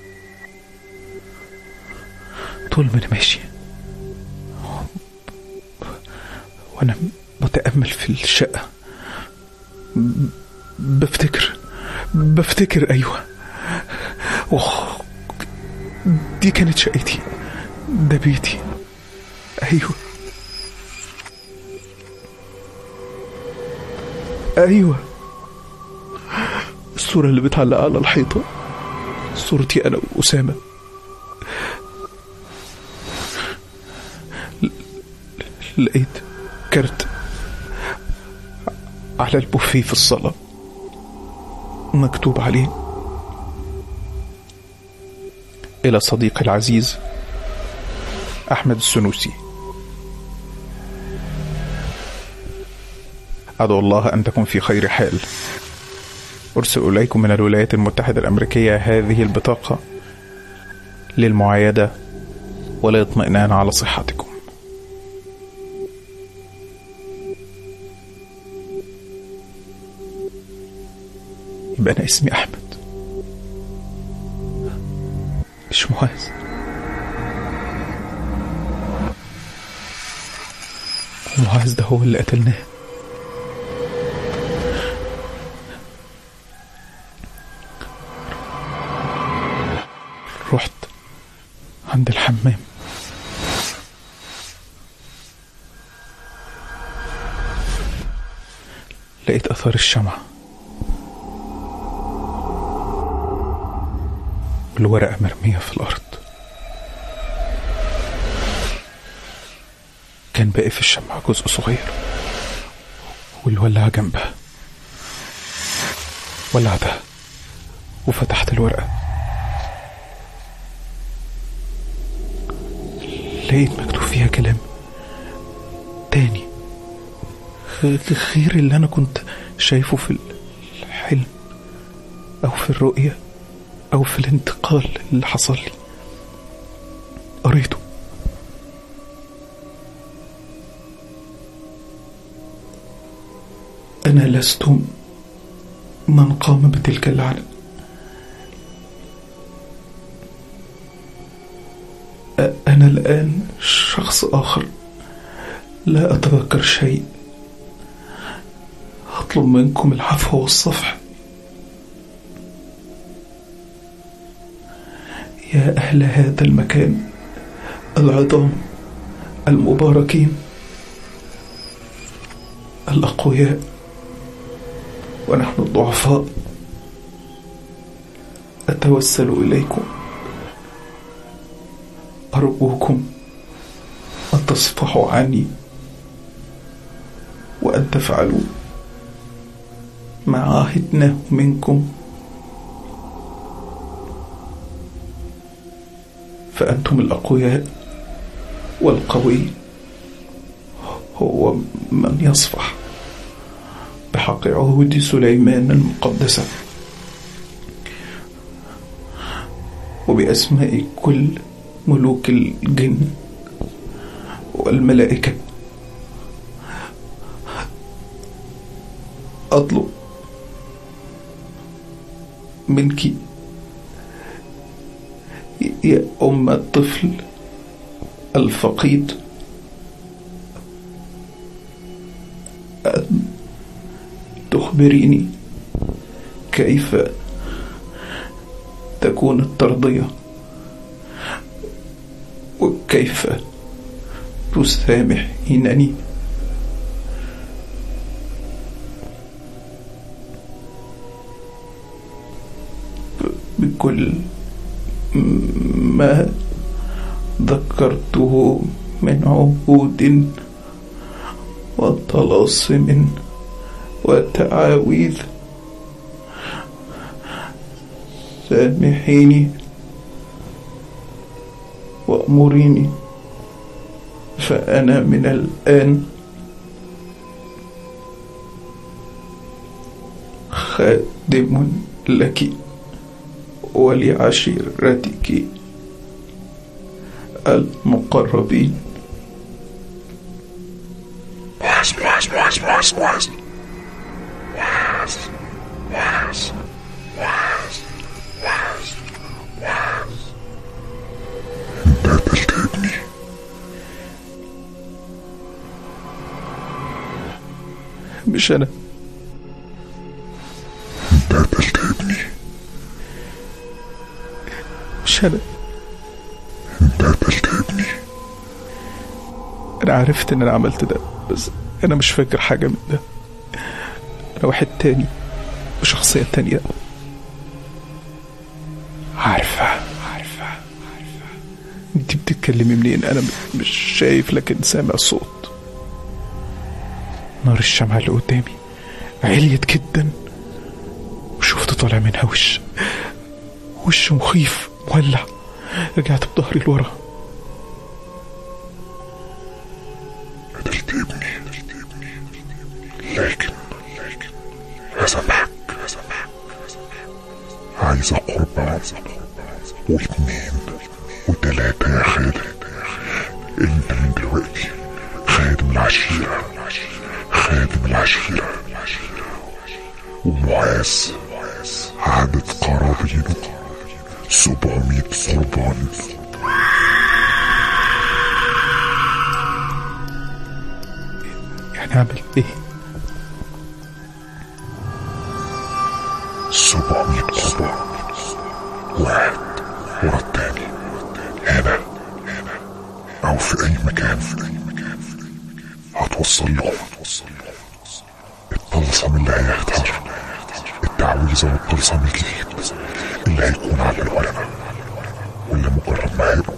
طول ما انا ماشي وانا بتأمل في الشقة ب- بفتكر بفتكر ايوه أوه. دي كانت شقتي ده بيتي ايوه ايوه الصورة اللي بتعلق على الحيطة صورتي انا وأسامة ل- لقيت كارت على البوفيه في الصالة مكتوب عليه إلى صديقي العزيز أحمد السنوسي أدعو الله أن تكون في خير حال أرسل إليكم من الولايات المتحدة الأمريكية هذه البطاقة للمعايدة والاطمئنان على صحتكم يبقى أنا اسمي أحمد مش معاذ معاذ ده هو اللي قتلناه رحت عند الحمام لقيت أثار الشمعة والورقة مرمية في الأرض كان باقي في الشمعة جزء صغير والولعة جنبها ولعتها وفتحت الورقة لقيت مكتوب فيها كلام تاني غ- غير اللي أنا كنت شايفه في الحلم أو في الرؤية أو في الانتقال اللي حصل لي قريته أنا لست من قام بتلك اللعنة أ- أنا الآن شخص آخر لا أتذكر شيء أطلب منكم العفو والصفح يا أهل هذا المكان العظام المباركين الأقوياء ونحن الضعفاء أتوسل إليكم أرجوكم أن تصفحوا عني وأن تفعلوا ما عاهدناه منكم فأنتم الأقوياء والقوي هو من يصفح بحق عهود سليمان المقدسة وبأسماء كل ملوك الجن والملائكة أطلب منك يا أم الطفل الفقيد أن تخبريني كيف تكون الترضية وكيف تسامحينني بكل ما ذكرته من عهود وطلاسم وتعاويذ سامحيني وأمريني فأنا من الآن خادم لك ولعشيرتك المقربين انت قتلت ابني مش أنا انت قتلت ابني مش أنا انت قتلت ابني أنا عرفت إن أنا عملت ده بس أنا مش فاكر حاجة من ده أنا واحد تاني بشخصية تانية عارفة عارفة عارفة انت بتتكلمي منين أنا م- مش شايف لكن سامع صوت نار الشمعة اللي قدامي عليت جدا وشفت طالع منها وش وش مخيف مولع رجعت بظهري لورا قتلت ابني قتلت ابني لكن لكن هسامحك هسامحك عايز قربان واثنين وتلاتة يا خالد انت من دلوقتي خادم العشيرة خادم العشيرة ومعاذ عدد قرابينه سبعمية قربان يعني أعمل إيه سبعمية قربان واحد ورا التاني هنا أو في أي مكان في أي مكان هتوصل لهم الطلسم اللي هيختار التعويذة والطلسم الجديد اللي هيكون على الورقة واللي مجرد ما هيبقوا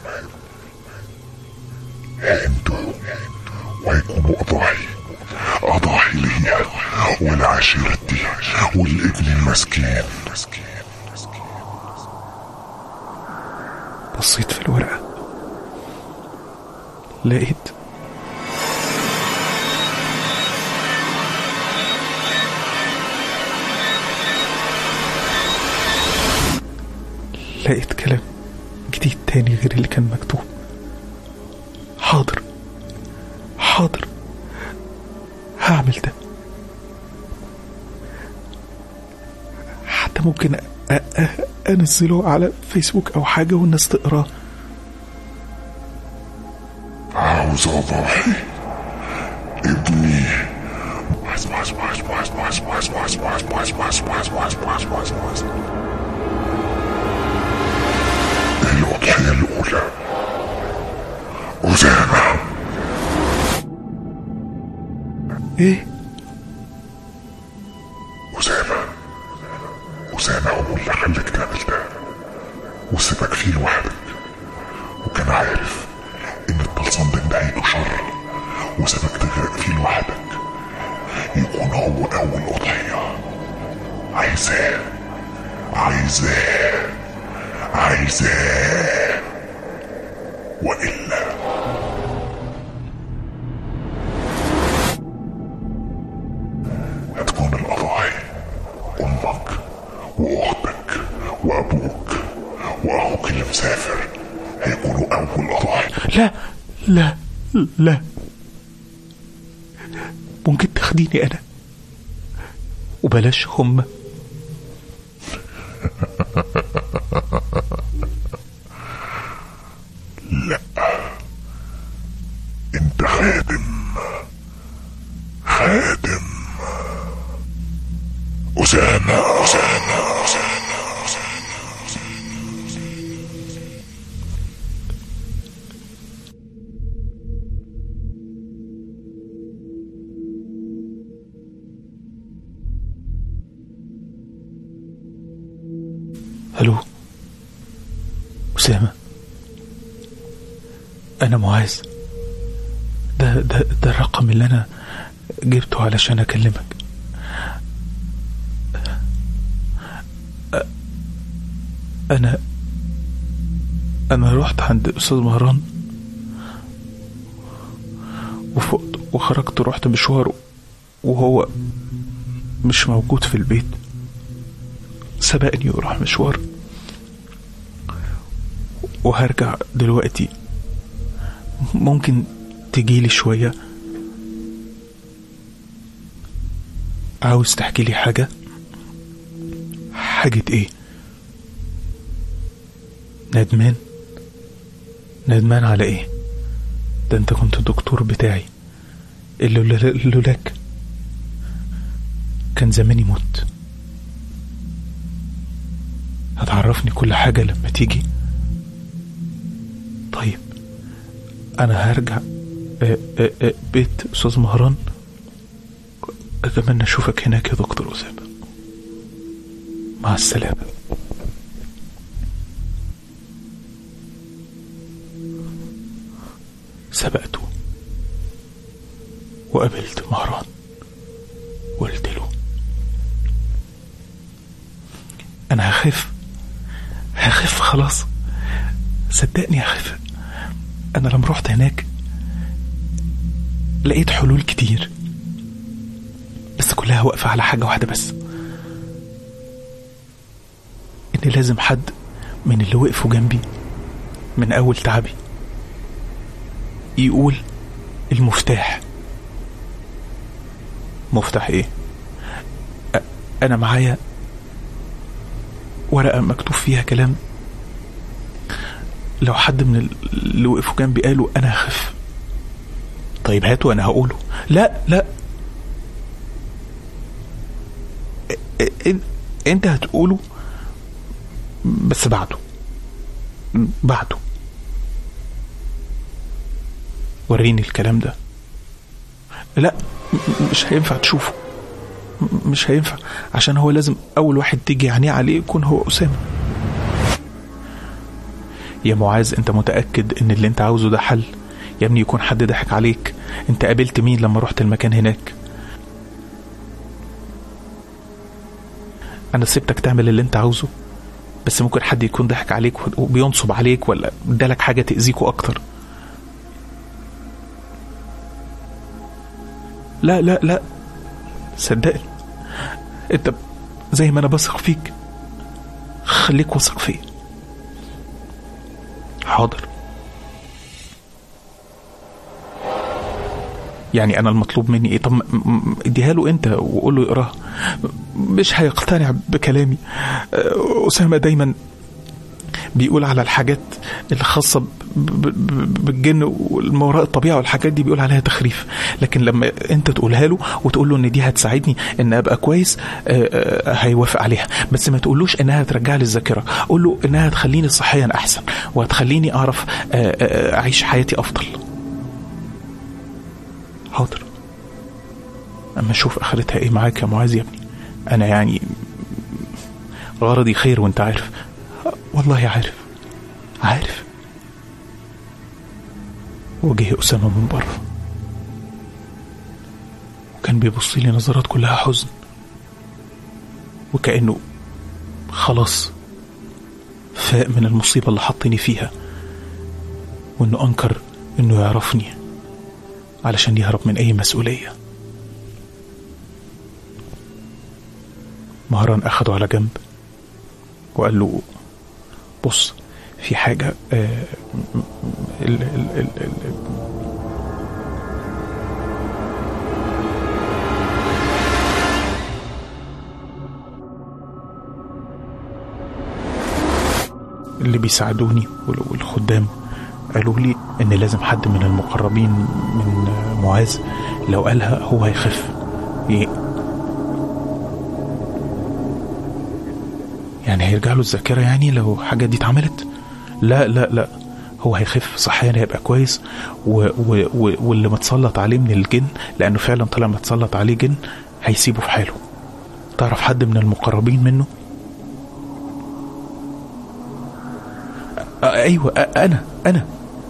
هينتهوا وهيكونوا أضاحي أضاحي ليا ولعشيرتي والابن المسكين بصيت في الورقة لقيت لقيت كلام جديد تاني غير اللي كان مكتوب حاضر حاضر هعمل ده ممكن أ- أ- انزله على فيسبوك او حاجه والناس تقراه عاوز اضحي ابني اسمع اسمع اسمع اسمع اسمع اسمع اسمع اسمع اسمع اسمع اسمع اسمع اسمع اسمع اسمع الأضحية الأولى أسامة ايه أسامة أسامة هو اللي خلاك تعمل ده وسيبك فيه لوحدك وكان عارف إن الطلسم ده نهايته شر وسابك تغرق فيه لوحدك يكون هو أول أضحية عايزاه عايزاه عايزاه وإلا هتكون الأضاحي أمك وأختك وأبوك وأخوك اللي مسافر هيكونوا أول أضاحي لا لا لا ممكن تاخديني انا وبلاش هم أنت خادم خادم أسامة أسامة أسامة الو اسامه انا معاذ ده ده ده الرقم اللي انا جبته علشان اكلمك أ- انا انا رحت عند استاذ مهران وفقت وخرجت رحت مشوار وهو مش موجود في البيت سبقني وراح مشوار وهرجع دلوقتي ممكن تجيلي شوية عاوز تحكي لي حاجة حاجة ايه ندمان ندمان على ايه ده انت كنت الدكتور بتاعي اللي اللي لولاك كان زماني مت هتعرفني كل حاجة لما تيجي طيب أنا هرجع آه، آه، آه، بيت أستاذ مهران أتمنى أشوفك هناك يا دكتور أسامة مع السلامة سبقته وقابلت مهران وقلت له أنا هخف هخف خلاص صدقني هخف أنا لما رحت هناك لقيت حلول كتير بس كلها واقفة على حاجة واحدة بس إن لازم حد من اللي وقفوا جنبي من أول تعبي يقول المفتاح مفتاح إيه؟ أ- أنا معايا ورقة مكتوب فيها كلام لو حد من اللي وقفوا جنبي قالوا أنا هخف طيب هاتوا أنا هقوله لا لا إ- إ- انت هتقوله بس بعده بعده وريني الكلام ده لا م- مش هينفع تشوفه م- مش هينفع عشان هو لازم اول واحد تيجي عينيه عليه يكون هو اسامه يا معاذ انت متاكد ان اللي انت عاوزه ده حل يا ابني يكون حد ضحك عليك انت قابلت مين لما رحت المكان هناك انا سبتك تعمل اللي انت عاوزه بس ممكن حد يكون ضحك عليك وبينصب عليك ولا ادالك حاجه تاذيكوا اكتر لا لا لا صدقني انت زي ما انا بثق فيك خليك واثق فيا حاضر يعني انا المطلوب مني ايه طب م- م- اديها له انت وقول له يقراها مش هيقتنع بكلامي آه، اسامه دايما بيقول على الحاجات الخاصة ب- ب- ب- بالجن والما وراء الطبيعة والحاجات دي بيقول عليها تخريف لكن لما انت تقولها له وتقول له ان دي هتساعدني ان ابقى كويس آه، آه، هيوافق عليها بس ما تقولوش انها هترجع لي الذاكرة قول له انها هتخليني صحيا احسن وهتخليني اعرف آه، آه، اعيش حياتي افضل حاضر اما اشوف اخرتها ايه معاك يا معاذ يا ابني انا يعني غرضي خير وانت عارف والله عارف عارف وجه أسامة من بره وكان بيبص لي نظرات كلها حزن وكأنه خلاص فاق من المصيبة اللي حطني فيها وإنه أنكر إنه يعرفني علشان يهرب من أي مسؤولية مهران أخده على جنب وقال له بص في حاجة آه، م- م- ال ال ال ال اللي بيساعدوني وال- والخدام قالوا لي ان لازم حد من المقربين من آه، معاذ لو قالها هو هيخف ي- يعني هيرجع له الذاكرة يعني لو حاجة دي اتعملت لا لا لا هو هيخف صحيا هيبقى كويس و و و واللي متسلط عليه من الجن لأنه فعلا طلع متسلط عليه جن هيسيبه في حاله تعرف حد من المقربين منه آه أيوة آه أنا أنا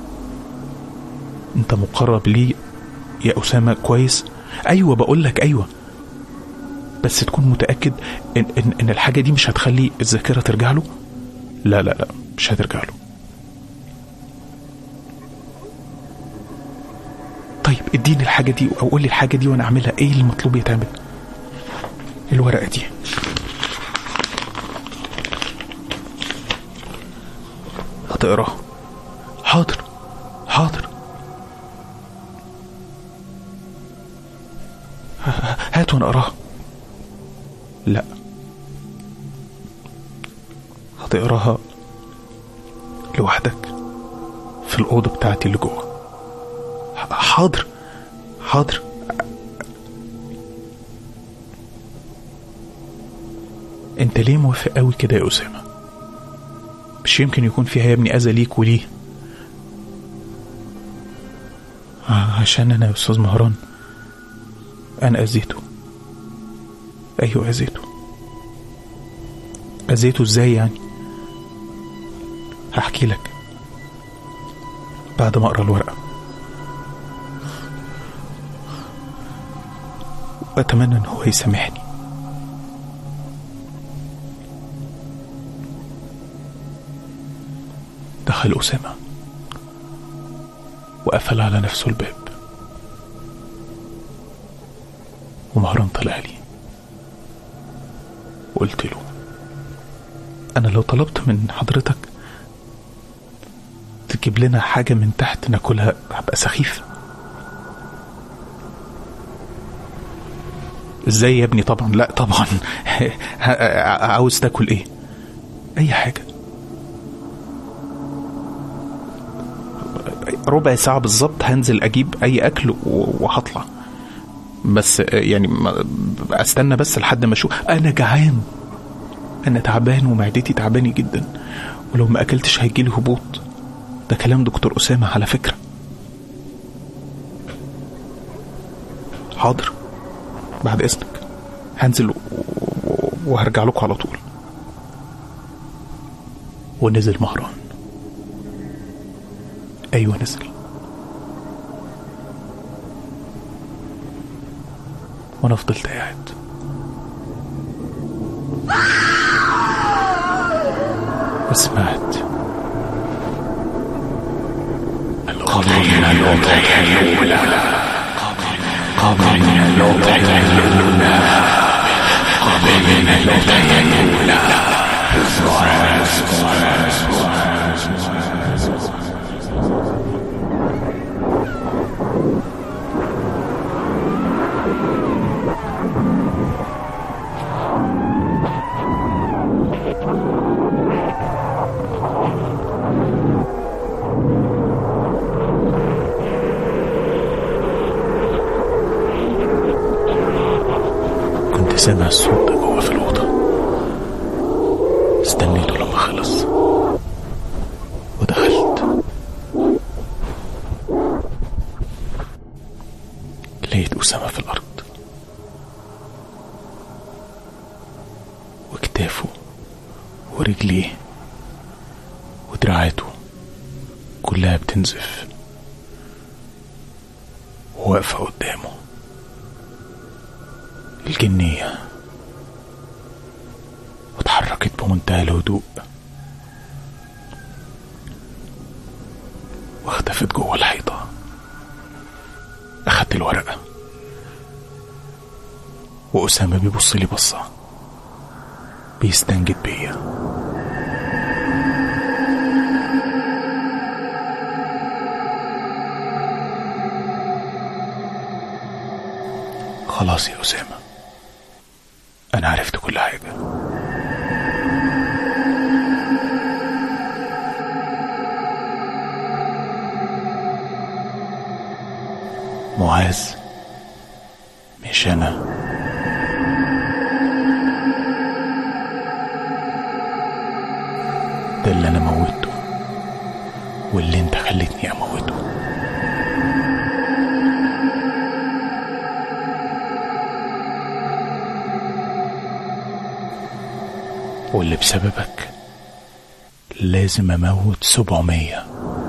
أنت مقرب لي يا أسامة كويس أيوة بقول لك أيوة بس تكون متأكد إن, إن, إن الحاجة دي مش هتخلي الذاكرة ترجع له لا لا لا مش هترجع له طيب اديني الحاجة دي أو قول لي الحاجة دي وأنا أعملها إيه المطلوب يتعمل الورقة دي هتقراها حاضر حاضر ه- ه- هات وانا اقراها لا هتقراها لوحدك في الأوضة بتاعتي اللي جوه ح- حاضر حاضر انت ليه موافق قوي كده يا أسامة مش يمكن يكون فيها يا ابني أذى ليك وليه ع- عشان أنا يا أستاذ مهران أنا أذيته أيوة أذيته أذيته إزاي يعني هحكي لك بعد ما أقرأ الورقة وأتمنى إن هو يسامحني دخل أسامة وقفل على نفسه الباب ومهران طلع لي وقلت له أنا لو طلبت من حضرتك تجيب لنا حاجة من تحت ناكلها هبقى سخيف ازاي يا ابني طبعا لا طبعا عاوز تاكل ايه اي حاجة ربع ساعة بالظبط هنزل اجيب اي اكل و- وهطلع بس يعني ما- استنى بس لحد ما اشوف انا جعان انا تعبان ومعدتي تعباني جدا ولو ما اكلتش هيجيلي هبوط ده كلام دكتور اسامه على فكره حاضر بعد اذنك هنزل و- و- وهرجع لكم على طول ونزل مهران ايوه نزل وانا فضلت قاعد وسمعت قبل الوضع الأولى قبل الوضع الأولى قبل الوضع الأولى سامع الصوت ده جوه في الأوضة استنيته لما خلص ودخلت لقيت أسامة في الأرض وكتافه ورجليه ودراعاته كلها بتنزف وواقفة قدامه الجنية واتحركت بمنتهى الهدوء واختفت جوه الحيطة أخدت الورقة وأسامة بيبص لي بصة بيستنجد بيا خلاص يا أسامة أنا عرفت كل حاجة معاذ مش أنا ده اللي أنا موته واللي أنت خلتني أموته واللي بسببك لازم أموت سبعمية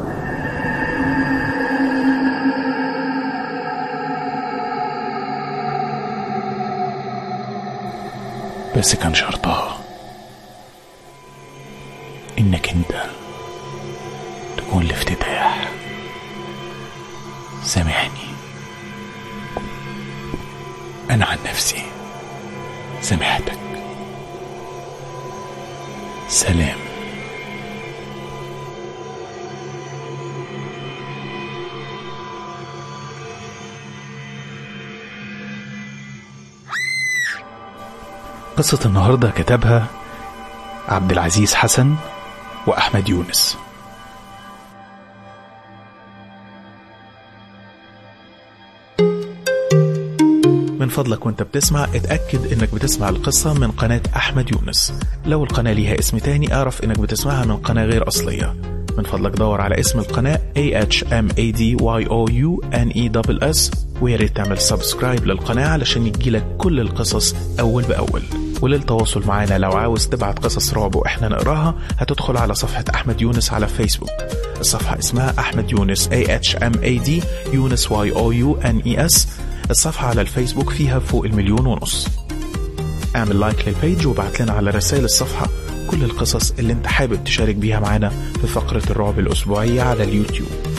بس كان شرطها إنك أنت تكون الافتتاح سامحني أنا عن نفسي سامحتك سلام قصة النهاردة كتبها عبد العزيز حسن وأحمد يونس من فضلك وانت بتسمع اتأكد انك بتسمع القصة من قناة أحمد يونس لو القناة ليها اسم تاني اعرف انك بتسمعها من قناة غير أصلية من فضلك دور على اسم القناة A H M A D Y O U N E S S ويا ريت تعمل سبسكرايب للقناة علشان يجيلك كل القصص أول بأول وللتواصل معنا لو عاوز تبعت قصص رعب واحنا نقراها هتدخل على صفحة أحمد يونس على فيسبوك الصفحة اسمها أحمد يونس A H M A D يونس Y O U N E S الصفحة على الفيسبوك فيها فوق المليون ونص اعمل لايك للبيج وابعت لنا على رسائل الصفحة كل القصص اللي انت حابب تشارك بيها معانا في فقرة الرعب الأسبوعية على اليوتيوب